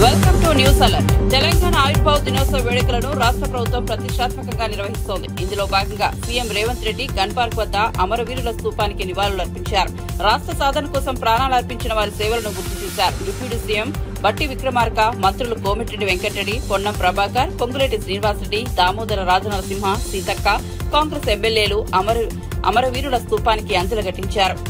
Welcome to news alert Telangana ఆవిర్భావ దినోత్సవ వేడుకలను రాష్ట్ర ప్రభుత్వం ప్రతిష్టాత్మకంగా నిర్వహిస్తోంది ఇందులో భాగంగా CM Revanth Reddy gun park వద్ద అమరవీరుల స్తూపానికి నివాళులర్పించారు రాష్ట్ర సాధన కోసం ప్రాణాలు అర్పించిన వారి సేవలను గుర్తు చేశారు డిప్యూటీ సీఎం బట్టి విక్రమార్క మంత్రులు కోమిటిరెడ్డి వెంకటరెడ్డి పొన్నం ప్రభాకర్ పొంగులేటి శ్రీనివాసరెడ్డి దామోదర రాజనరసింహ సీతక్క కాంగ్రెస్ ఎమ్మెల్యేలు అమర అమరవీరుల స్తూపానికి అంజలి ఘటించారు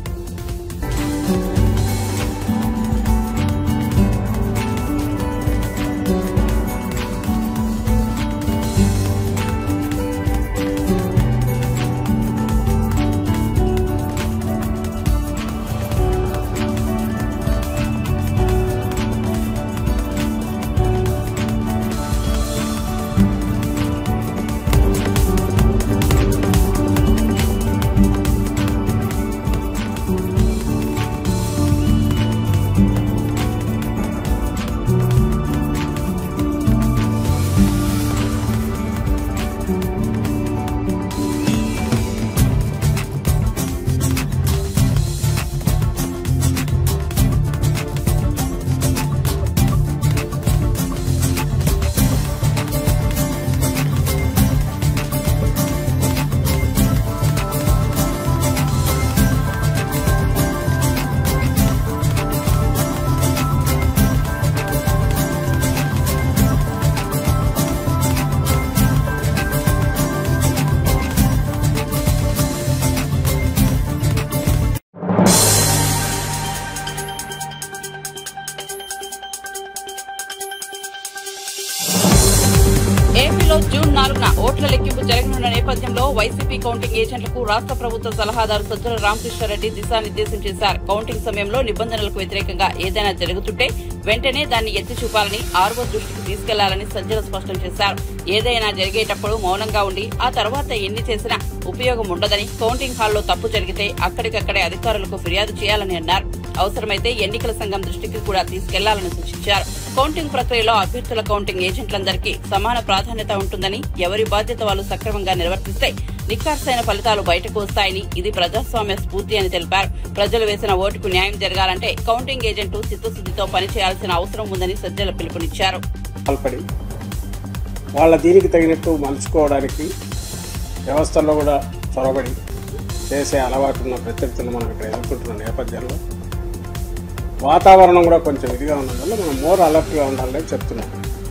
ఏపీలో జూన్ నాలుగున ఓట్ల లెక్కింపు జరగనున్న నేపథ్యంలో వైసీపీ కౌంటింగ్ ఏజెంట్లకు రాష్ట్ర ప్రభుత్వ సలహాదారు సజ్జల రామకృష్ణారెడ్డి దిశానిర్దేశం చేశారు కౌంటింగ్ సమయంలో నిబంధనలకు వ్యతిరేకంగా ఏదైనా జరుగుతుంటే వెంటనే దాన్ని ఎత్తి చూపాలని ఆర్వో దృష్టికి తీసుకెళ్లాలని సజ్జల స్పష్టం చేశారు ఏదైనా జరిగేటప్పుడు మౌనంగా ఉండి ఆ తర్వాత ఎన్ని చేసినా ఉపయోగం ఉండదని కౌంటింగ్ హాల్లో తప్పు జరిగితే అక్కడికక్కడే అధికారులకు ఫిర్యాదు చేయాలని అన్నారు అవసరమైతే ఎన్నికల సంఘం దృష్టికి కూడా తీసుకెళ్లాలని సూచించారు కౌంటింగ్ ప్రక్రియలో అభ్యర్థుల కౌంటింగ్ ఏజెంట్లందరికీ సమాన ప్రాధాన్యత ఉంటుందని ఎవరి బాధ్యత వాళ్ళు సక్రమంగా నిర్వర్తిస్తే నిఖార్సైన ఫలితాలు బయటకు వస్తాయని ఇది ప్రజాస్వామ్య స్ఫూర్తి అని తెలిపారు ప్రజలు వేసిన ఓటుకు న్యాయం జరగాలంటే కౌంటింగ్ ఏజెంట్లు చిత్తశుద్దితో పనిచేయాల్సిన అవసరం ఉందని సజ్జల పిలుపునిచ్చారు పాల్పడి వాళ్ళ దీనికి తగినట్టు మలుచుకోవడానికి వ్యవస్థల్లో కూడా చొరబడి చేసే అలవాటు ఉన్న ప్రత్యర్థులను మనం ఇక్కడ ఎదుర్కొంటున్న నేపథ్యంలో వాతావరణం కూడా కొంచెం ఇదిగా ఉన్నందువల్ల మనం మోర్ అలర్ట్గా ఉండాలని చెప్తున్నాం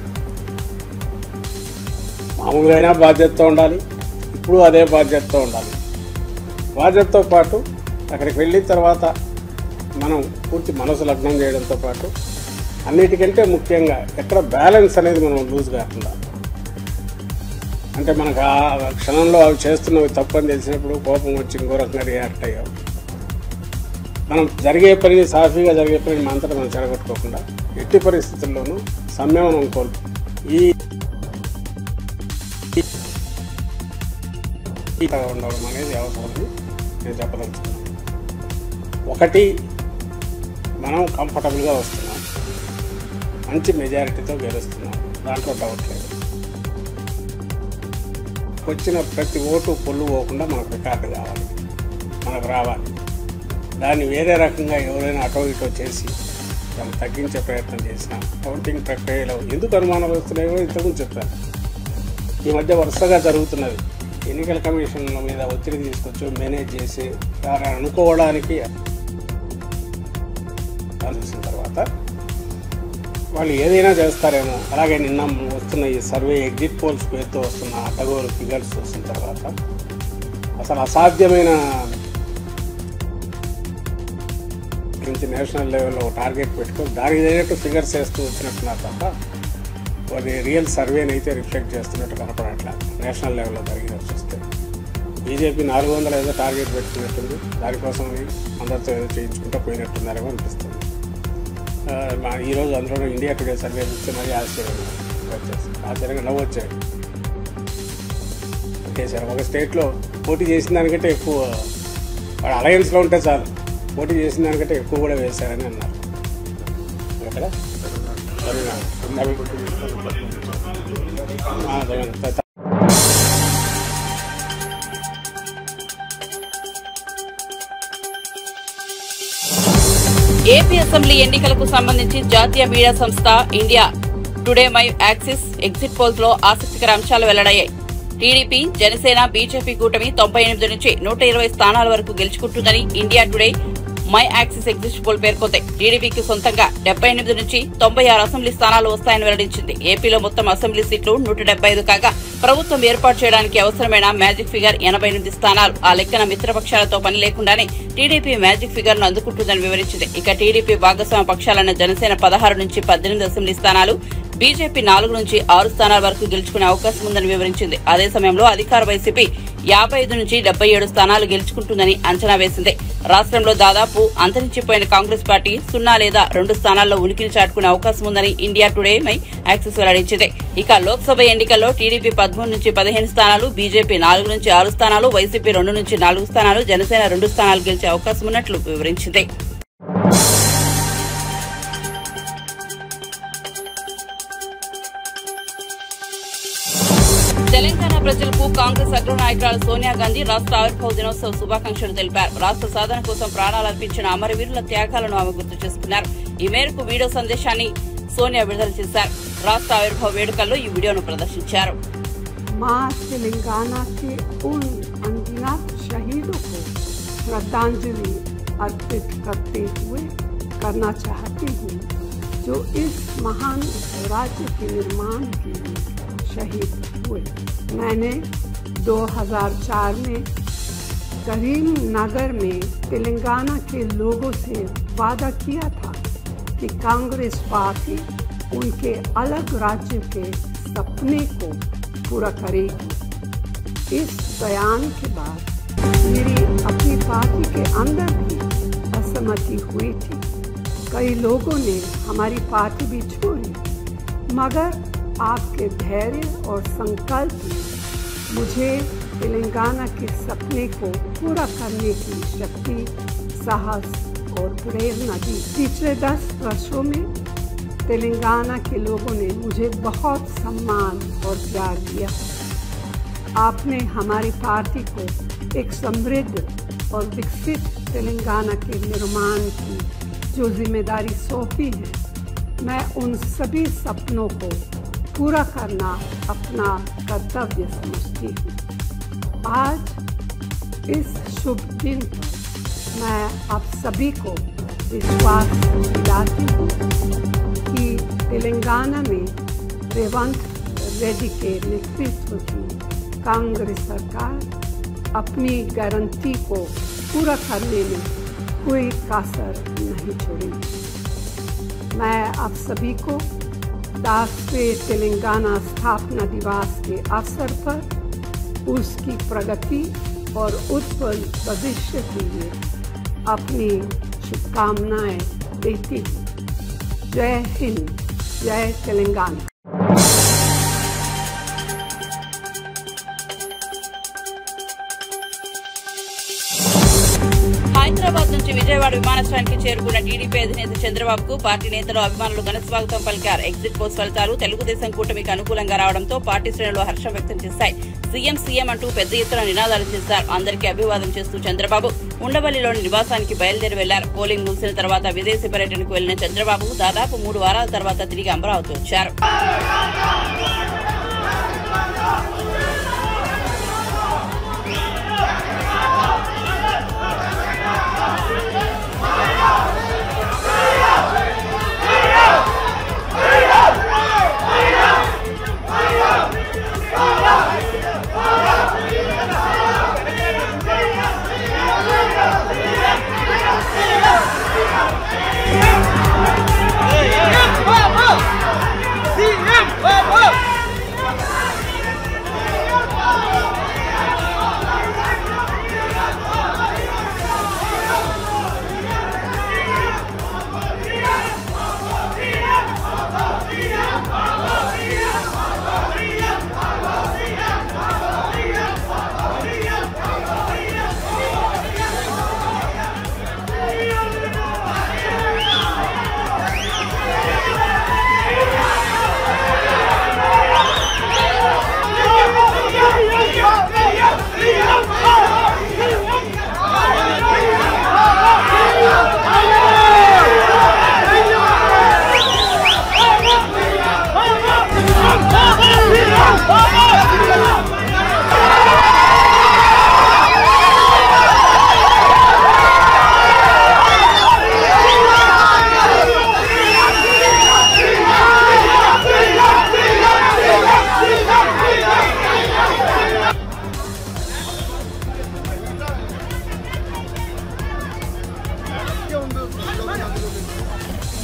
మామూలుగా అయినా బాధ్యతతో ఉండాలి ఇప్పుడు అదే బాధ్యతతో ఉండాలి బాధ్యతతో పాటు అక్కడికి వెళ్ళిన తర్వాత మనం పూర్తి మనసు లగ్నం చేయడంతో పాటు అన్నిటికంటే ముఖ్యంగా ఎక్కడ బ్యాలెన్స్ అనేది మనం లూజ్ కాకుండా అంటే మనకు ఆ క్షణంలో అవి చేస్తున్నవి తప్పని తెలిసినప్పుడు కోపం వచ్చి ఇంకో రకంగా రియాక్ట్ అయ్యాం మనం జరిగే పనిని సాఫీగా జరిగే పనిని మన అంతటా మనం చెడగొట్టుకోకుండా ఎట్టి పరిస్థితుల్లోనూ సంయమనం కోల్పు ఈ ఈ ఉండడం అనేది అవసరమని నేను చెప్పదలుచుకున్నాను ఒకటి మనం కంఫర్టబుల్గా వస్తున్నాం మంచి మెజారిటీతో గెలుస్తున్నాం దాంట్లో డౌట్ లేదు వచ్చిన ప్రతి ఓటు పొల్లు పోకుండా మనకు రికార్డు కావాలి మనకు రావాలి దాన్ని వేరే రకంగా ఎవరైనా అటో ఇటో చేసి దాన్ని తగ్గించే ప్రయత్నం చేసినా కౌంటింగ్ ప్రక్రియలో ఎందుకు అనుమానాలు వస్తున్నాయో ఇంతకుముందు చెప్పాను ఈ మధ్య వరుసగా జరుగుతున్నది ఎన్నికల కమిషన్ల మీద ఒత్తిడి తీసుకొచ్చి మేనేజ్ చేసి వారు అనుకోవడానికి చూసిన తర్వాత వాళ్ళు ఏదైనా చేస్తారేమో అలాగే నిన్న వస్తున్న ఈ సర్వే ఎగ్జిట్ పోల్స్ పేరుతో వస్తున్న అటగోరు ఫిగర్స్ చూసిన తర్వాత అసలు అసాధ్యమైన నుంచి నేషనల్ లెవెల్లో టార్గెట్ పెట్టుకొని దానికి తగినట్టు ఫిగర్స్ వేస్తూ వచ్చినట్టున్నారు తప్ప అది రియల్ సర్వేని అయితే రిఫ్లెక్ట్ చేస్తున్నట్టు కనపడట్లేదు నేషనల్ లెవెల్లో జరిగిన చూస్తే బీజేపీ నాలుగు వందల ఏదో టార్గెట్ పెట్టుకున్నట్టుంది దానికోసం అందరితో ఏదో చేయించుకుంటూ పోయినట్టున్నారేమో అనిపిస్తుంది ఆ, మా ఈరోజు అందులో ఇండియా టుడే సర్వే చూస్తే మరీ ఆశ్చర్యం వచ్చేసి ఆశ్చర్యంగా నవ్వు వచ్చాయి చేశారు ఒక స్టేట్లో పోటీ చేసిన దానికంటే ఎక్కువ వాడు అలయన్స్లో ఉంటే చాలు పోటీ చేసిన దానికంటే ఎక్కువ కూడా వేశారని అన్నారు ఎక్కడ తమిళనాడు. ఆ, తమిళనాడు. ఏపీ అసెంబ్లీ ఎన్నికలకు సంబంధించి జాతీయ మీడియా సంస్థ India Today My Axis exit polls లో ఆసక్తికర అంశాలు వెల్లడయ్యాయి టీడీపీ జనసేన బీజేపీ కూటమి తొంభై ఎనిమిది నుంచి నూట ఇరవై స్థానాల వరకు గెలుచుకుంటుందని India Today My Axis exit poll పేర్కొంది టీడీపీకి సొంతంగా డెబ్బై ఎనిమిది నుంచి తొంభై ఆరు అసెంబ్లీ స్థానాలు వస్తాయని వెల్లడించింది ఏపీలో మొత్తం అసెంబ్లీ సీట్లు నూట డెబ్బై ఐదు కాగా ప్రభుత్వం ఏర్పాటు చేయడానికి అవసరమైన మ్యాజిక్ ఫిగర్ ఎనభై ఎనిమిది స్థానాలు ఆ లెక్కన మిత్రపక్షాలతో పని లేకుండానే టీడీపీ మ్యాజిక్ ఫిగర్ ను అందుకుంటుందని వివరించింది ఇక టీడీపీ భాగస్వామ్య పక్షాలైన జనసేన పదహారు నుంచి పద్దెనిమిది అసెంబ్లీ స్థానాలు బీజేపీ నాలుగు నుంచి ఆరు స్థానాల వరకు గెలుచుకునే అవకాశం ఉందని వివరించింది అదే సమయంలో అధికార వైసీపీ యాభై ఐదు నుంచి డెబ్బై ఏడు స్థానాలు గెలుచుకుంటుందని అంచనా వేసింది రాష్ట్రంలో దాదాపు అంతరించిపోయిన కాంగ్రెస్ పార్టీ సున్నా లేదా రెండు స్థానాల్లో ఉనికిని చాటుకునే అవకాశం ఉందని ఇండియా టుడే మై యాక్సెస్ వెల్లడించింది ఇక లోక్సభ ఎన్నికల్లో టీడీపీ పదమూడు నుంచి పదిహేను స్థానాలు బీజేపీ నాలుగు నుంచి ఆరు స్థానాలు వైసీపీ రెండు నుంచి నాలుగు స్థానాలు జనసేన రెండు స్థానాలు గెలిచే అవకాశం ఉన్నట్లు వివరించింది తెలంగాణ ప్రజలకు కాంగ్రెస్ అగ్రనాయకురాలు సోనియా గాంధీ రాష్ట్ర ఆవిర్భావ దినోత్సవ శుభాకాంక్షలు తెలిపారు రాష్ట్ర సాధన కోసం ప్రాణాలర్పించిన అమరవీరుల త్యాగాలను ఆమె గుర్తు చేసుకున్నారు ఈ మేరకు వీడియో సందేశాన్ని సోనియా విడుదల చేశారు రాష్ట్ర ఆవిర్భావ వేడుకల్లో ఈ వీడియోను ప్రదర్శించారు माँ तेलंगाना के उन अनगिनत शहीदों को श्रद्धांजलि अर्पित करते हुए करना चाहती हूँ जो इस महान राज्य के निर्माण के लिए शहीद हुए मैंने 2004 में करीमनगर में तेलंगाना के लोगों से वादा किया था कि कांग्रेस पार्टी उनके अलग राज्य के सपने को पूरा करेगी इस बयान के बाद मेरी अपनी पार्टी के अंदर भी असहमति हुई थी कई लोगों ने हमारी पार्टी भी छोड़ी मगर आपके धैर्य और संकल्प ने मुझे तेलंगाना के सपने को पूरा करने की शक्ति साहस और प्रेरणा दी पिछले दस वर्षों में तेलंगाना के लोगों ने मुझे बहुत सम्मान और प्यार दिया आपने हमारी पार्टी को एक समृद्ध और विकसित तेलंगाना के निर्माण की जो जिम्मेदारी सौंपी है मैं उन सभी सपनों को पूरा करना अपना कर्तव्य समझती हूँ आज इस शुभ दिन पर मैं आप सभी को विश्वास दिलाती हूँ कि तेलंगाना में रेवंत रेड्डी के नेतृत्व की कांग्रेस सरकार अपनी गारंटी को पूरा करने में कोई कसर नहीं छोड़ेगी मैं आप सभी को दसवें तेलंगाना स्थापना दिवस के अवसर पर उसकी प्रगति और उज्जवल भविष्य के लिए अपनी शुभकामनाएं देती हूँ जय हिंद जय तेलंगाना హైదరాబాద్ నుంచి విజయవాడ విమానాశ్రయానికి చేరుకున్న టీడీపీ అధినేత చంద్రబాబుకు పార్టీ నేతలు అభిమానులు ఘనస్వాగతం పలికారు ఎగ్జిట్ పోస్ట్ ఫలితాలు తెలుగుదేశం కూటమికి అనుకూలంగా రావడంతో పార్టీ శ్రేణులు హర్షం వ్యక్తం చేశాయి సీఎం సీఎం అంటూ పెద్ద ఎత్తున నినాదాలు చేశారు అందరికీ అభివాదం చేస్తూ చంద్రబాబు ఉండవల్లిలోని నివాసానికి బయలుదేరి వెళ్లారు పోలింగ్ ముగిసిన తర్వాత విదేశీ పర్యటనకు వెళ్లిన చంద్రబాబు దాదాపు మూడు వారాల తర్వాత తిరిగి అమరావతి వచ్చారు CM, vamos!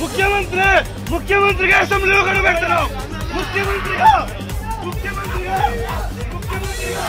ముఖ్యమంత్రి ముఖ్యమంత్రిగా అసెంబ్లీలో కూడా పెడతారు ముఖ్యమంత్రిగా ముఖ్యమంత్రిగా ముఖ్యమంత్రిగా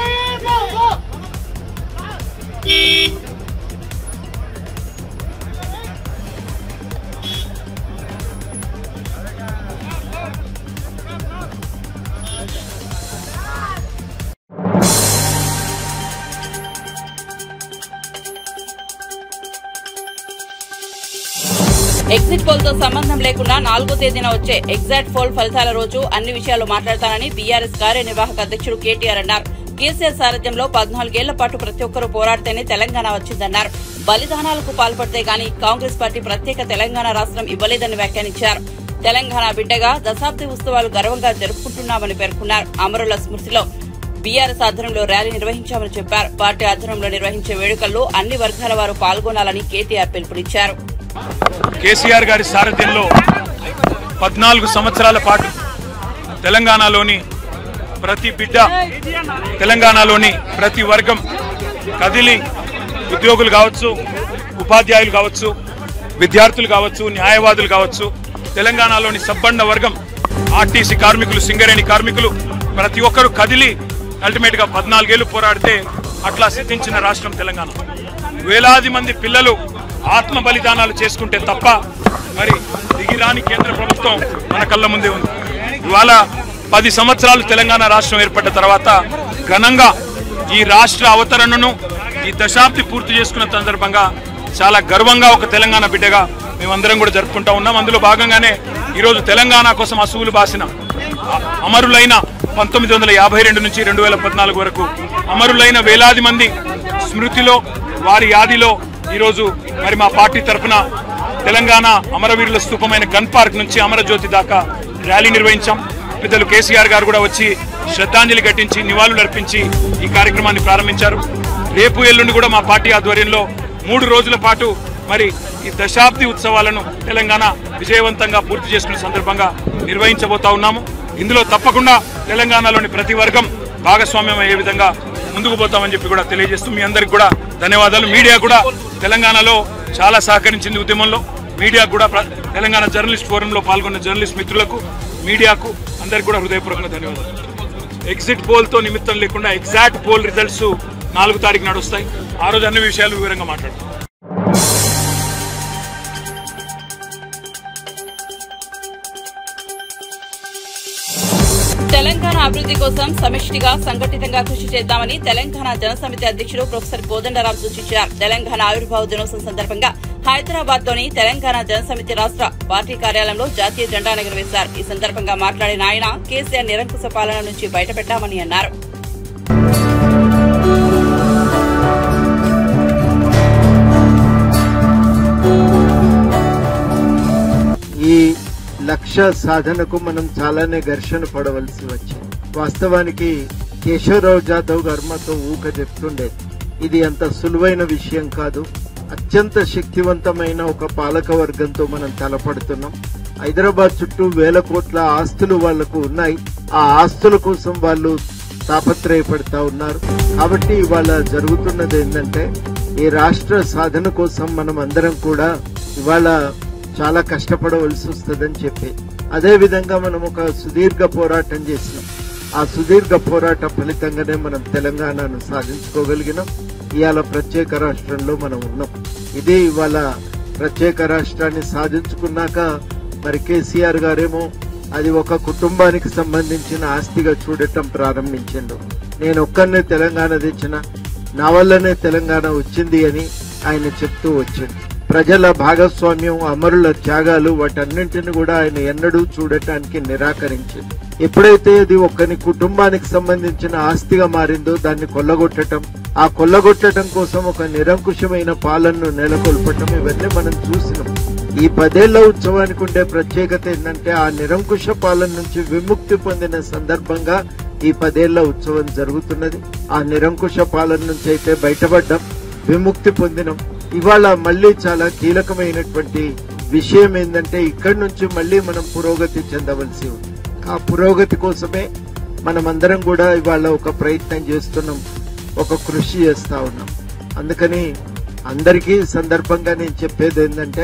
ఎగ్జిట్ పోల్ తో సంబంధం లేకుండా నాలుగో తేదీన వచ్చే ఎగ్జాక్ట్ పోల్ ఫలితాల రోజు అన్ని విషయాలు మాట్లాడతానని బీఆర్ఎస్ కార్యనిర్వాహక అధ్యక్షుడు కేటీఆర్ అన్నారు కేసీఆర్ సారథ్యంలో పద్నాలుగేళ్ల పాటు ప్రతి ఒక్కరూ పోరాడితేనే తెలంగాణ వచ్చిందన్నారు బలిదానాలకు పాల్పడితే గాని కాంగ్రెస్ పార్టీ ప్రత్యేక తెలంగాణ రాష్ట్రం ఇవ్వలేదని వ్యాఖ్యానించారు తెలంగాణ బిడ్డగా దశాబ్ది ఉత్సవాలు గర్వంగా జరుపుకుంటున్నామని పేర్కొన్నారు అమరుల స్మృతిలో బీఆర్ఎస్ ఆధ్వర్యంలో ర్యాలీ నిర్వహించామని చెప్పారు పార్టీ ఆధ్వర్యంలో నిర్వహించే వేడుకల్లో అన్ని వర్గాల వారు పాల్గొనాలని కేటీఆర్ పిలుపునిచ్చారు కేసీఆర్ గారి సారథ్యంలో పద్నాలుగు సంవత్సరాల పాటు తెలంగాణలోని ప్రతి బిడ్డ తెలంగాణలోని ప్రతి వర్గం కదిలి ఉద్యోగులు కావచ్చు ఉపాధ్యాయులు కావచ్చు విద్యార్థులు కావచ్చు న్యాయవాదులు కావచ్చు తెలంగాణలోని సబ్బండ వర్గం ఆర్టీసీ కార్మికులు సింగరేణి కార్మికులు ప్రతి ఒక్కరూ కదిలి అల్టిమేట్ గా పద్నాలుగేళ్లు పోరాడితే అట్లా సిద్ధించిన రాష్ట్రం తెలంగాణ వేలాది మంది పిల్లలు ఆత్మ బలిదానాలు చేసుకుంటే తప్ప మరి దిగిరాని కేంద్ర ప్రభుత్వం మన కళ్ళ ముందే ఉంది ఇవాళ పది సంవత్సరాలు తెలంగాణ రాష్ట్రం ఏర్పడ్డ తర్వాత ఘనంగా ఈ రాష్ట్ర అవతరణను ఈ దశాబ్ది పూర్తి చేసుకున్న సందర్భంగా చాలా గర్వంగా ఒక తెలంగాణ బిడ్డగా మేమందరం కూడా జరుపుకుంటా ఉన్నాం అందులో భాగంగానే ఈరోజు తెలంగాణ కోసం అసూలు బాసిన అ- అమరులైన పంతొమ్మిది వందల యాభై రెండు నుంచి రెండు వేల పద్నాలుగు వరకు అమరులైన వేలాది మంది స్మృతిలో వారి యాదిలో ఈరోజు మరి మా పార్టీ తరఫున తెలంగాణ అమరవీరుల స్థూపమైన గన్ పార్క్ నుంచి అమరజ్యోతి దాకా ర్యాలీ నిర్వహించాం పెద్దలు కేసీఆర్ గారు కూడా వచ్చి శ్రద్ధాంజలి ఘటించి నివాళులు అర్పించి ఈ కార్యక్రమాన్ని ప్రారంభించారు రేపు ఎల్లుండి కూడా మా పార్టీ ఆధ్వర్యంలో మూడు రోజుల పాటు మరి ఈ దశాబ్ది ఉత్సవాలను తెలంగాణ విజయవంతంగా పూర్తి చేసుకునే సందర్భంగా నిర్వహించబోతా ఉన్నాము ఇందులో తప్పకుండా తెలంగాణలోని ప్రతి వర్గం భాగస్వామ్యం అయ్యే విధంగా ముందుకు పోతామని చెప్పి కూడా తెలియజేస్తూ మీ అందరికి కూడా ధన్యవాదాలు మీడియా కూడా తెలంగాణలో చాలా సహకరించింది ఉద్యమంలో మీడియా కూడా ప్ర- తెలంగాణ జర్నలిస్ట్ ఫోరంలో పాల్గొన్న జర్నలిస్ట్ మిత్రులకు మీడియాకు అందరికి కూడా హృదయపూర్వకంగా ధన్యవాదాలు ఎగ్జిట్ పోల్ తో నిమిత్తం లేకుండా ఎగ్జాక్ట్ పోల్ రిజల్ట్స్ నాలుగు తారీఖు నాడు వస్తాయి ఆ రోజు అన్ని విషయాలు వివరంగా మాట్లాడతాం తెలంగాణ అభివృద్ధి కోసం సమిష్టిగా సంఘటితంగా కృషి చేద్దామని తెలంగాణ జనసమితి అధ్యక్షుడు ప్రొఫెసర్ కోదండరాం సూచించారు తెలంగాణ ఆవిర్భావ దినోత్సవం సందర్భంగా హైదరాబాద్ లోని తెలంగాణ జనసమితి రాష్ట్ర పార్టీ కార్యాలయంలో జాతీయ జెండా ఎగురవేశారు ఈ సందర్భంగా మాట్లాడిన ఆయన కేసీఆర్ నిరంకుశ పాలన నుంచి బయటపెట్టామని అన్నారు ఈ లక్ష్య సాధనకు మనం చాలానే ఘర్షణ పడవలసి వచ్చింది వాస్తవానికి కేశవరావు జాదవ్ గారు మాతో ఊక చెప్తుండే ఇది అంత సులువైన విషయం కాదు అత్యంత శక్తివంతమైన ఒక పాలక వర్గంతో మనం తలపడుతున్నాం హైదరాబాద్ చుట్టూ వేల కోట్ల ఆస్తులు వాళ్లకు ఉన్నాయి ఆ ఆస్తుల కోసం వాళ్ళు తాపత్రయపడతా ఉన్నారు కాబట్టి ఇవాళ జరుగుతున్నది ఏంటంటే ఈ రాష్ట్ర సాధన కోసం మనం అందరం కూడా ఇవాళ చాలా కష్టపడవలసి వస్తుందని చెప్పి అదే విధంగా మనం ఒక సుదీర్ఘ పోరాటం చేసినాం ఆ సుదీర్ఘ పోరాట ఫలితంగానే మనం తెలంగాణను సాధించుకోగలిగినాం ఇవాళ ప్రత్యేక రాష్ట్రంలో మనం ఉన్నాం ఇది ఇవాళ ప్రత్యేక రాష్ట్రాన్ని సాధించుకున్నాక మరి కేసీఆర్ గారేమో అది ఒక కుటుంబానికి సంబంధించిన ఆస్తిగా చూడటం ప్రారంభించిండు నేను ఒక్కరినే తెలంగాణ తెచ్చిన నా వల్లనే తెలంగాణ వచ్చింది అని ఆయన చెప్తూ వచ్చిండు ప్రజల భాగస్వామ్యం అమరుల త్యాగాలు వాటన్నింటిని కూడా ఆయన ఎన్నడూ చూడటానికి నిరాకరించింది ఎప్పుడైతే ఇది ఒక్కని కుటుంబానికి సంబంధించిన ఆస్తిగా మారిందో దాన్ని కొల్లగొట్టటం ఆ కొల్లగొట్టడం కోసం ఒక నిరంకుశమైన పాలనను నెలకొల్పటం ఇవన్నీ మనం చూసినాం ఈ పదేళ్ల ఉత్సవానికి ఉండే ప్రత్యేకత ఏంటంటే ఆ నిరంకుశ పాలన నుంచి విముక్తి పొందిన సందర్భంగా ఈ పదేళ్ల ఉత్సవం జరుగుతున్నది ఆ నిరంకుశ పాలన నుంచి అయితే బయటపడ్డాం విముక్తి పొందినాం ఇవాళ మళ్ళీ చాలా కీలకమైనటువంటి విషయం ఏంటంటే ఇక్కడి నుంచి మళ్ళీ మనం పురోగతి చెందవలసి ఉంది ఆ పురోగతి కోసమే మనమందరం కూడా ఇవాళ ఒక ప్రయత్నం చేస్తున్నాం ఒక కృషి చేస్తా ఉన్నాం అందుకని అందరికీ సందర్భంగా నేను చెప్పేది ఏంటంటే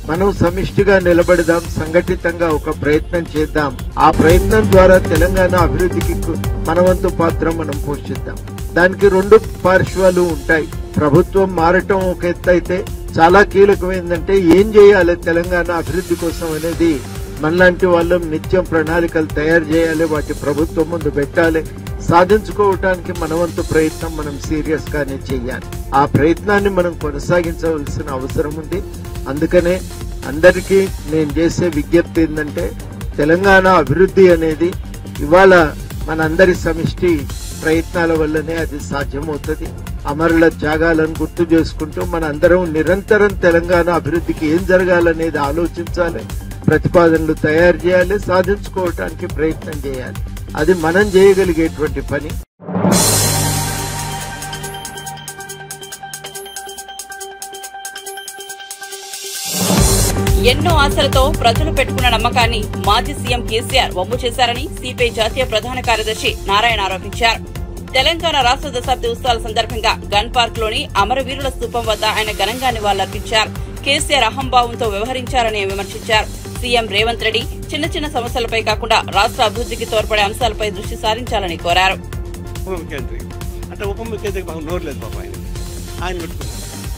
మనం సమిష్టిగా నిలబడదాం సంఘటితంగా ఒక ప్రయత్నం చేద్దాం ఆ ప్రయత్నం ద్వారా తెలంగాణ అభివృద్ధికి కు- మన వంతు పాత్ర మనం పోషిద్దాం దానికి రెండు పార్శ్వాలు ఉంటాయి ప్రభుత్వం మారటం ఒక ఎత్తు అయితే చాలా కీలకం ఏంటంటే ఏం చేయాలి తెలంగాణ అభివృద్ధి కోసం అనేది మనలాంటి వాళ్ళం నిత్యం ప్రణాళికలు తయారు చేయాలి వాటి ప్రభుత్వం ముందు పెట్టాలి సాధించుకోవటానికి మన వంతు ప్రయత్నం మనం సీరియస్ గానే చేయాలి ఆ ప్రయత్నాన్ని మనం కొనసాగించవలసిన అవసరం ఉంది అందుకనే అందరికీ నేను చేసే విజ్ఞప్తి ఏంటంటే తెలంగాణ అభివృద్ధి అనేది ఇవాళ మనందరి సమిష్టి ప్రయత్నాల వల్లనే అది సాధ్యమవుతుంది అమరుల త్యాగాలను గుర్తు చేసుకుంటూ మన అందరం నిరంతరం తెలంగాణ అభివృద్ధికి ఏం జరగాలనేది ఆలోచించాలి ప్రతిపాదనలు తయారు చేయాలి సాధించుకోవటానికి ప్రయత్నం చేయాలి అది మనం చేయగలిగేటువంటి పని ఎన్నో ఆశలతో ప్రజలు పెట్టుకున్న నమ్మకాన్ని మాజీ సీఎం కేసీఆర్ వమ్ము చేశారని సిపిఐ జాతీయ ప్రధాన కార్యదర్శి నారాయణ ఆరోపించారు తెలంగాణ రాష్ట్ర దశాబ్ది ఉత్సవాల సందర్భంగా గన్ పార్క్ లోని అమరవీరుల స్థూపం వద్ద ఆయన ఘనంగా నివాళులర్పించారు కేసీఆర్ అహంభావంతో వ్యవహరించారని విమర్శించారు సీఎం రేవంత్ రెడ్డి చిన్న చిన్న సమస్యలపై కాకుండా రాష్ట్ర అభివృద్ధికి తోడ్పడే అంశాలపై దృష్టి సారించాలని కోరారు ఉప ముఖ్యమంత్రి అంటే ఉప ముఖ్యమంత్రికి మాకు నోరు లేదు పాప ఆయన ఆయన పెట్టుకున్నారు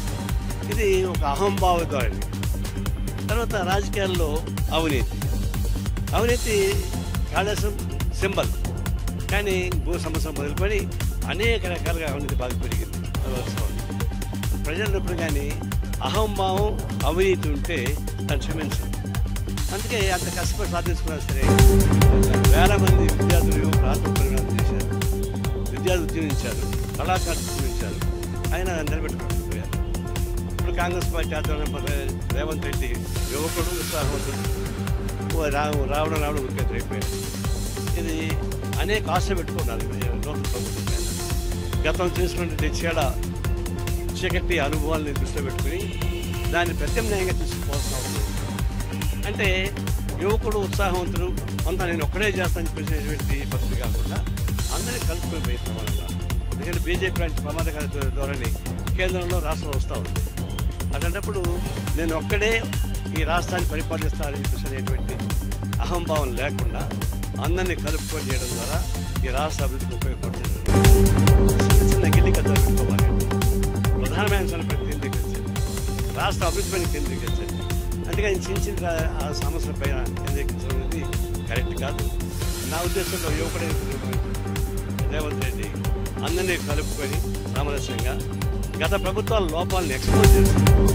ఇది ఒక అహంభావ ధోరణి తర్వాత రాజకీయాల్లో అవినీతి అవినీతి కాళేశ్వరం సింబల్ కానీ భూ సమస్య మొదలుకొని అనేక రకాలుగా అవినీతి బాగా పెరిగింది అది వాస్తవం. ప్రజలు ఎప్పుడు కానీ అహంభావం అవినీతి ఉంటే తను క్షమించరు అందుకే అంత కష్టపడి సాధించుకున్నా సరే వేల మంది విద్యార్థులు యువకులు ఆత్మపరిణామం చేశారు విద్యార్థులు ఉద్యమించారు కళాకారులు ఉద్యమించారు ఆయన నిలబెట్టుకోలేకపోయారు ఇప్పుడు కాంగ్రెస్ పార్టీ ఆధ్వర్యంలో రేవంత్ రెడ్డి యువకుడు ఉత్సాహవంతుడు ఓ రా- రావడం రావడం ముఖ్యమంత్రి అయిపోయారు ఇది అనేక ఆశ పెట్టుకున్నారు ఈ నూతన ప్రభుత్వం మీద గతం తీసుకున్నటువంటి చాలా చీకటి అనుభవాల్ని దృష్టిలో పెట్టుకుని దాన్ని ప్రత్యామ్నాయంగా తీసుకుపోవాల్సిన అవసరం ఉంది. అంటే యువకుడు ఉత్సాహవంతుడు కొంత నేను ఒక్కడే చేస్తాను చెప్పేసేటువంటి పద్ధతి కాకుండా అందరినీ కలుపుకొని ప్రయత్నం వల్ల ఎందుకంటే బీజేపీ లాంటి ప్రమాదకర ధో- ధోరణి కేంద్రంలో రాష్ట్రంలో వస్తూ ఉంది అట్లాంటప్పుడు నేను ఒక్కడే ఈ రాష్ట్రాన్ని పరిపాలిస్తానని చెప్పేసి అనేటువంటి అహంభావం లేకుండా అందరినీ కలుపుకొని చేయడం ద్వారా ఈ రాష్ట్ర అభివృద్ధికి ఉపయోగపడుతుంది చిన్న చిన్న గిల్లిక జరుపుకోవాలి ప్రధానమైన అంశాలను కేంద్రీకరించాలి రాష్ట్ర అభివృద్ధి పైన కేంద్రీకరించాలి అందుకని చిన్న చిన్న ఆ సమస్యల పైన కేంద్రీకరించడం అనేది కరెక్ట్ కాదు నా ఉద్దేశంలో యువకుడే రేవంత్ రెడ్డి అందరినీ కలుపుకొని సామరస్యంగా గత ప్రభుత్వాల లోపాలను ఎక్స్పోజ్ చేస్తారు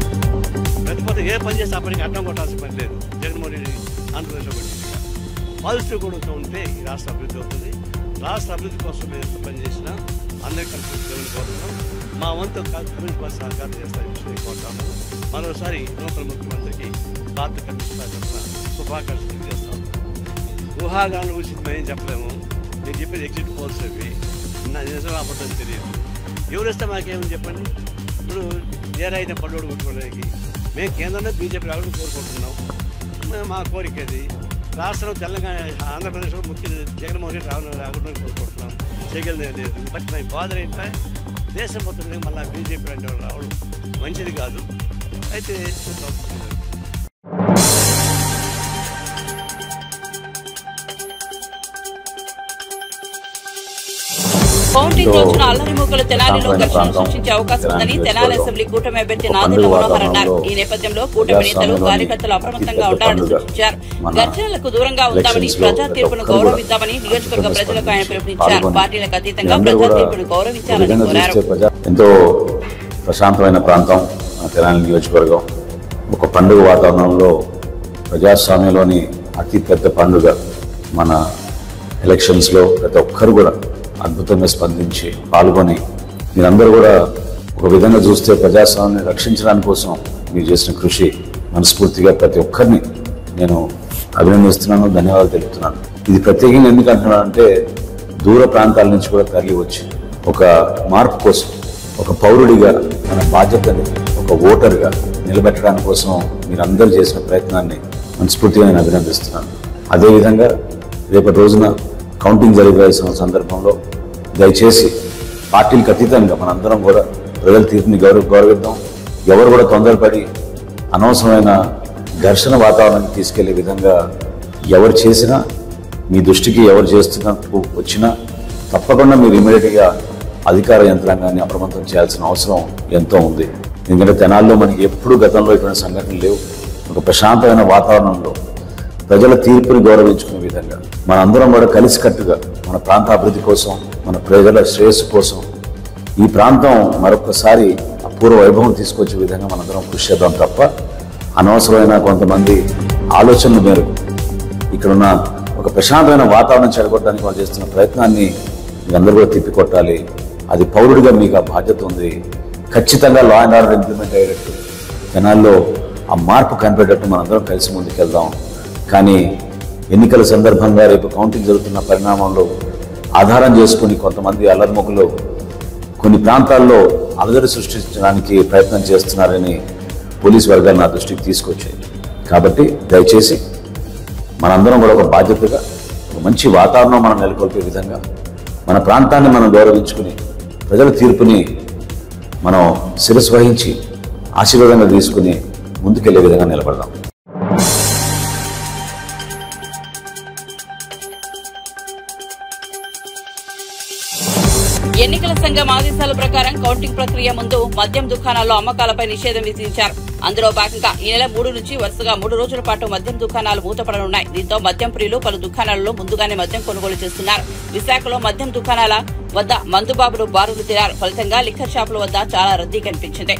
ప్రతిపద ఏ పని చేస్తే ఆ పనికి అడ్డం కొట్టాల్సిన పని లేదు జగన్మోహన్ రెడ్డి ఆంధ్రప్రదేశ్లో పెట్టిందిగా పాజిటివ్ కూడా ఉంటే ఈ రాష్ట్ర అభివృద్ధి అవుతుంది రాష్ట్ర అభివృద్ధి కోసం మేము ఎంత పని చేసినా అందరికీ కలిసి దేవుని కోరుతున్నాం మా వంతు కమ్యూనిస్ట్ పార్టీ సహకారం చేస్తారని విషయం కోరుతాము మరోసారి నూతన ముఖ్యమంత్రికి భారత కమ్యూనిస్ట్ పార్టీ తరఫున శుభాకాంక్షలు తెలియజేస్తాం ఊహాగానం గురించి మేము చెప్పలేము నేను చెప్పేది ఎగ్జిట్ పోల్స్ అవి నా నిజం అబద్ధం తెలియదు ఎవరు వస్తే మాకేమని చెప్పండి ఇప్పుడు ఏరైతే పడ్డోడు కొట్టుకోవడానికి మేము కేంద్రంలో బీజేపీ రావడం కోరుకుంటున్నాం మా- మా కోరిక అది రాష్ట్రంలో తెలంగాణ ఆంధ్రప్రదేశ్లో ముఖ్య జగన్మోహన్ రెడ్డి రావడం రావడం కోరుకుంటున్నాం చేయగలిగే లేదు బట్ నా బాధ ఏంటంటే దేశం మొత్తం మీద మళ్ళీ బీజేపీ అంటే వాళ్ళు రావడం మంచిది కాదు అయితే చూద్దాం. కౌంటింగ్ రోజున అల్లరి మూకలు తెనాలిలో ఘర్షణ సృష్టించే అవకాశం ఉందని తెనాలి అసెంబ్లీ కూటమి అభ్యర్థి నాదెళ్ల మనోహర్ అన్నారు ఈ నేపథ్యంలో కూటమి నేతలు కార్యకర్తలు అప్రమత్తంగా ఉండాలని సూచించారు ఘర్షణలకు దూరంగా ఉందామని ప్రజా తీర్పును గౌరవిద్దామని నియోజకవర్గ ప్రజలకు ఆయన పిలుపునిచ్చారు పార్టీలకు అతీతంగా ప్రజా తీర్పును గౌరవించాలని విధంగా కోరారు చూస్తే ప్రజా ఎంతో ప్రశాంతమైన ప్రాంతం మన తెలంగాణ నియోజకవర్గం ఒక పండుగ వాతావరణంలో ప్రజాస్వామ్యంలోని అతి పెద్ద పండుగ మన ఎలక్షన్స్లో ప్రతి ఒక్కరు కూడా అద్భుతంగా స్పందించి పాల్గొని మీరందరూ కూడా ఒక విధంగా చూస్తే ప్రజాస్వామ్యాన్ని రక్షించడానికి కోసం మీరు చేసిన కృషి మనస్ఫూర్తిగా ప్రతి ఒక్కరిని నేను అభినందిస్తున్నాను ధన్యవాదాలు తెలుపుతున్నాను ఇది ప్రత్యేకంగా ఎందుకు అంటున్నానంటే దూర ప్రాంతాల నుంచి కూడా తరలి వచ్చి ఒక మార్పు కోసం ఒక పౌరుడిగా మన బాధ్యతని ఒక ఓటర్గా నిలబెట్టడానికి కోసం మీరందరూ చేసిన ప్రయత్నాన్ని మనస్ఫూర్తిగా నేను అభినందిస్తున్నాను అదేవిధంగా రేపటి రోజున కౌంటింగ్ జరిగే సందర్భంలో దయచేసి పార్టీలకు అతీతంగా మనందరం కూడా ప్రజల తీర్పుని గౌరవ గౌరవిద్దాం ఎవరు కూడా తొందరపడి అనవసరమైన ఘర్షణ వాతావరణానికి తీసుకెళ్లే విధంగా ఎవరు చేసినా మీ దృష్టికి ఎవరు చేస్తున్నట్టు వచ్చినా తప్పకుండా మీరు ఇమీడియట్గా అధికార యంత్రాంగాన్ని అప్రమత్తం చేయాల్సిన అవసరం ఎంతో ఉంది ఎందుకంటే తెనాల్లో మనకి ఎప్పుడూ గతంలో ఇటువంటి సంఘటనలు లేవు ఒక ప్రశాంతమైన వాతావరణంలో ప్రజల తీర్పుని గౌరవించుకునే విధంగా మనందరం కూడా కలిసికట్టుగా మన ప్రాంత అభివృద్ధి కోసం మన ప్రజల శ్రేయస్సు కోసం ఈ ప్రాంతం మరొకసారి అపూర్వ వైభవం తీసుకొచ్చే విధంగా మనందరం కృషి చేద్దాం తప్ప అనవసరమైన కొంతమంది ఆలోచనల మేరకు ఇక్కడున్న ఒక ప్రశాంతమైన వాతావరణం చెడగొట్టడానికి వాళ్ళు చేస్తున్న ప్రయత్నాన్ని మీరందరూ కూడా తిప్పికొట్టాలి అది పౌరుడిగా మీకు ఆ బాధ్యత ఉంది ఖచ్చితంగా లా అండ్ ఆర్డర్ ఇంప్లిమెంట్ అయ్యేటట్టు జనాల్లో ఆ మార్పు కనిపెట్టేటట్టు మనందరం కలిసి ముందుకెళ్దాం కానీ ఎన్నికల సందర్భంగా రేపు కౌంటింగ్ జరుగుతున్న పరిణామంలో ఆధారం చేసుకుని కొంతమంది అల్లర్ముఖులు కొన్ని ప్రాంతాల్లో అలజడి సృష్టించడానికి ప్రయత్నం చేస్తున్నారని పోలీస్ వర్గాలు నా దృష్టికి తీసుకొచ్చాయి కాబట్టి దయచేసి మనందరం కూడా ఒక బాధ్యతగా ఒక మంచి వాతావరణం మనం నెలకొల్పే విధంగా మన ప్రాంతాన్ని మనం గౌరవించుకుని ప్రజల తీర్పుని మనం శిరస్సు వహించి ఆశీర్వాదంగా తీసుకుని ముందుకెళ్లే విధంగా నిలబడదాం ఎన్నికల సంఘం ఆదేశాల ప్రకారం కౌంటింగ్ ప్రక్రియ ముందు మద్యం దుకాణాల్లో అమ్మకాలపై నిషేధం విధించారు అందులో భాగంగా ఈ నెల మూడు నుంచి వరుసగా మూడు రోజుల పాటు మద్యం దుకాణాలు మూతపడనున్నాయి దీంతో మద్యం ప్రియులు పలు దుకాణాలలో ముందుగానే మద్యం కొనుగోలు చేస్తున్నారు విశాఖలో మద్యం దుకాణాల వద్ద మందుబాబులు బారులు తిరారు ఫలితంగా లిక్కర్ షాపుల వద్ద చాలా రద్దీ కనిపించింది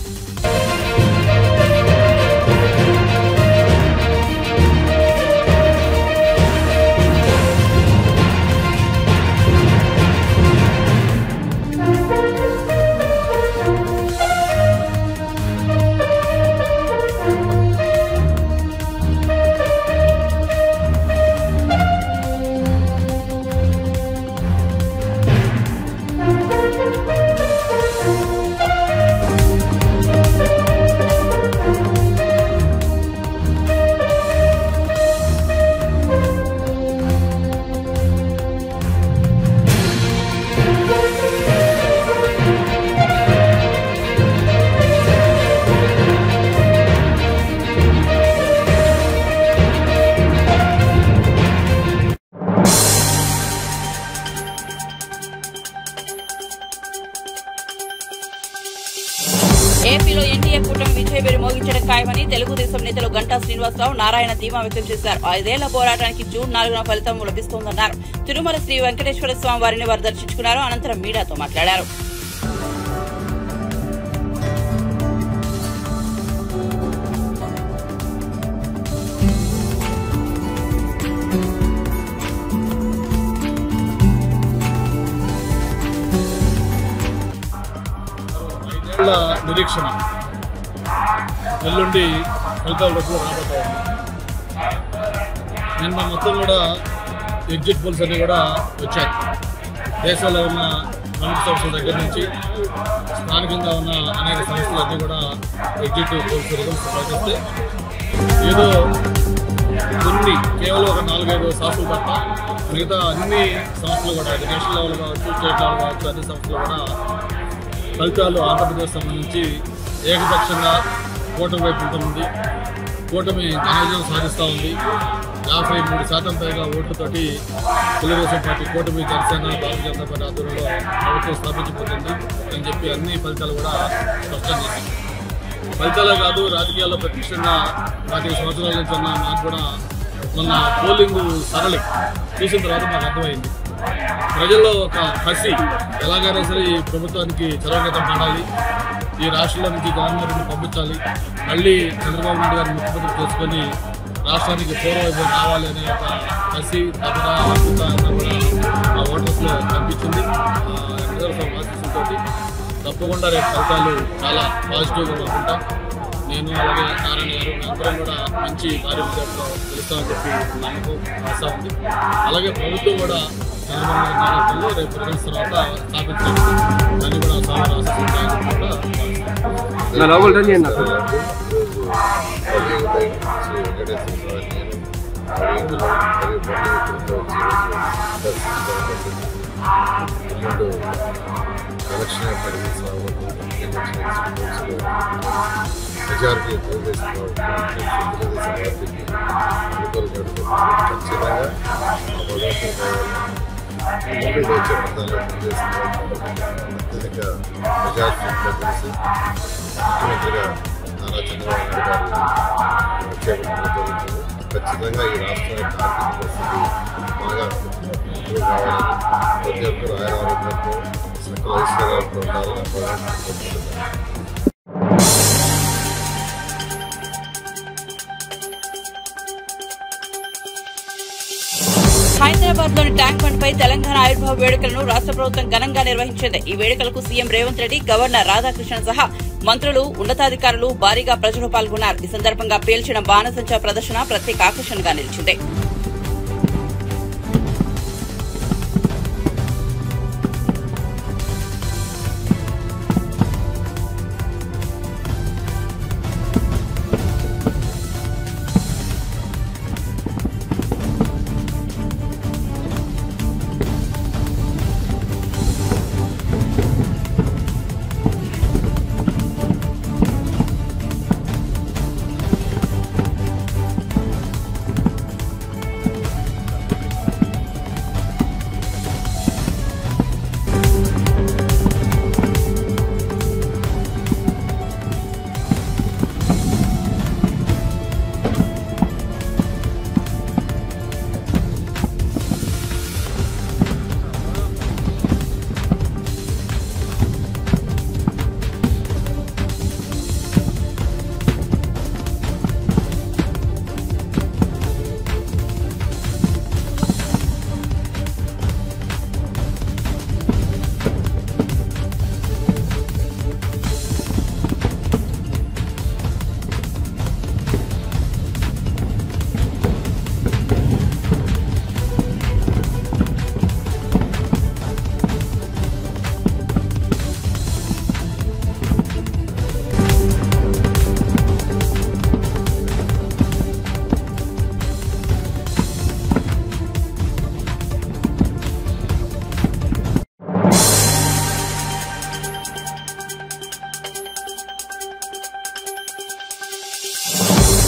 ఏపీలో ఎన్డీఏ కూటమి విజయబేరి మోగించడం ఖాయమని తెలుగుదేశం నేతలు గంటా శ్రీనివాసరావు నారాయణ ధీమా వ్యక్తం చేశారు ఐదేళ్ల పోరాటానికి జూన్ నాలుగున ఫలితం లభిస్తోందన్నారు తిరుమల శ్రీ వెంకటేశ్వర స్వామి వారిని వారు దర్శించుకున్నారు అనంతరం మీడియాతో మాట్లాడారు ఐదేళ్ల నిరీక్షణ ఎల్లుండి ఫలితాలు డబ్బులు రాబోతా ఉంది నిన్న మొత్తం కూడా ఎగ్జిట్ పోల్స్ అన్ని కూడా వచ్చాయి దేశంలో ఉన్న ప్రముఖ సంస్థల దగ్గర నుంచి స్థానికంగా ఉన్న అనేక సంస్థలు అన్నీ కూడా ఎగ్జిట్ పోల్స్ రిజల్ట్స్ ప్రకటిస్తే ఏదో కొన్ని కేవలం ఒక నాలుగైదు సంస్థలు తప్ప మిగతా అన్ని సంస్థలు కూడా అది నేషనల్ లెవెల్ కావచ్చు స్టేట్ లెవెల్ కావచ్చు అన్ని సంస్థలు కూడా ఫలితాలు ఆంధ్రప్రదేశ్ సంబంధించి ఏకపక్షంగా కూటమి వైపు ఉంటుంది కూటమి ఘనవిజయం సాధిస్తూ ఉంది యాభై మూడు శాతం పైగా ఓట్లతోటి తెలుగుదేశం పార్టీ కూటమి జనసేన భారతీయ జనతా పార్టీ ఆధ్వర్యంలో ప్రభుత్వం స్థాపించబోతుంది అని చెప్పి అన్ని ఫలితాలు కూడా స్పష్టం చేసింది ఫలితాలే కాదు రాజకీయాల్లో ప్రత్యక్షంగా పాతిక సంవత్సరాల నుంచి ఉన్న మాకు కూడా మొన్న పోలింగ్ సరళి చూసిన తర్వాత మాకు అర్థమైంది ప్రజల్లో ఒక కసి ఎలాగైనా సరే ఈ ప్రభుత్వానికి చరవగతం పడాలి ఈ రాష్ట్రంలో నుంచి గవర్నర్ని పంపించాలి మళ్ళీ చంద్రబాబు నాయుడు గారిని ముఖ్యమంత్రి చేసుకొని రాష్ట్రానికి పూర్వవైపు రావాలి అనే ఒక కసి తపన ఆతృత అంతా కూడా ఆ ఓటర్స్లో కనిపించింది వెంకటేశ్వర ఆశీస్సులతోటి తప్పకుండా రేపు ఫలితాలు చాలా పాజిటివ్గా అనుకుంటాం నేను అలాగే నారాయణ గారు అందరం కూడా మంచి భారీ విజయాలతో గెలుస్తామని చెప్పి నమ్మకం ఆశ ఉంది అలాగే ప్రభుత్వం కూడా చంద్రబాబు నాయుడు నాయకత్వంలో రేపు రిజల్ట్స్ తర్వాత స్థాపించాలి దాన్ని కూడా చాలా ఆశిస్తున్నాయని కూడా ఎలక్షన్ ఏర్పడింది మెజారిటీ తెలుగుదేశం తెలుగుదేశం పార్టీకి అనుకూలంగా ఉంటుంది. ఖచ్చితంగా ఆ భగవంతుని దయ వల్ల ముందు వచ్చే ప్రాంతాల్లో తెలుగుదేశం పార్టీ అత్యధిక మెజారిటీతో కలిసి ముఖ్యమంత్రిగా నారా చంద్రబాబు నాయుడు గారు చేపట్టడం జరుగుతుంది ఖచ్చితంగా ఈ రాష్ట్రం యొక్క ఆర్థిక పరిస్థితి బాగా ఇంప్రూవ్ కావాలని ప్రతి ఒక్కరు ఆయన ఆరోగ్యంతో సకల ఐశ్వర్యాలతో ఉండాలని భగవంతుని కోరుకుంటున్నాను హైదరాబాద్ లోని ట్యాంక్ బండ్ పై తెలంగాణ ఆవిర్భావ వేడుకలను రాష్ట్ర ప్రభుత్వం ఘనంగా నిర్వహించింది ఈ వేడుకలకు సీఎం రేవంత్ రెడ్డి గవర్నర్ రాధాకృష్ణన్ సహా మంత్రులు ఉన్నతాధికారులు భారీగా ప్రజలు పాల్గొన్నారు ఈ సందర్భంగా పేల్చిన బాణసంచా ప్రదర్శన ప్రత్యేక ఆకర్షణగా నిలిచింది